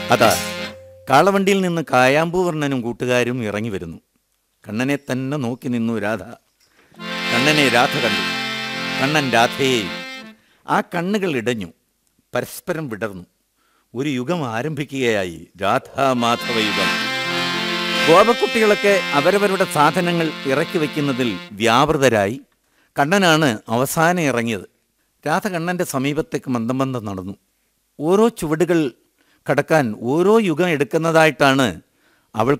അതാ കാളവണ്ടിയിൽ നിന്ന് കായാമ്പൂവർണ്ണനും കൂട്ടുകാരും ഇറങ്ങി വരുന്നു കണ്ണനെ തന്നെ നോക്കി നിന്നു രാധ കണ്ണനെ രാധ കണ്ടു കണ്ണൻ രാധയെ ആ കണ്ണുകൾ ഇടഞ്ഞു പരസ്പരം വിടർന്നു ഒരു യുഗം ആരംഭിക്കുകയായി രാധാമാധവ യുഗം ഗോപക്കുട്ടികളൊക്കെ അവരവരുടെ സാധനങ്ങൾ ഇറക്കി വയ്ക്കുന്നതിൽ വ്യാപൃതരായി കണ്ണനാണ് അവസാനം ഇറങ്ങിയത് രാധ കണ്ണൻ്റെ സമീപത്തേക്ക് മന്ദം മന്ദം നടന്നു ഓരോ ചുവടുകൾ കടക്കാൻ ഓരോ യുഗം എടുക്കുന്നതായിട്ടാണ് അവൾക്ക്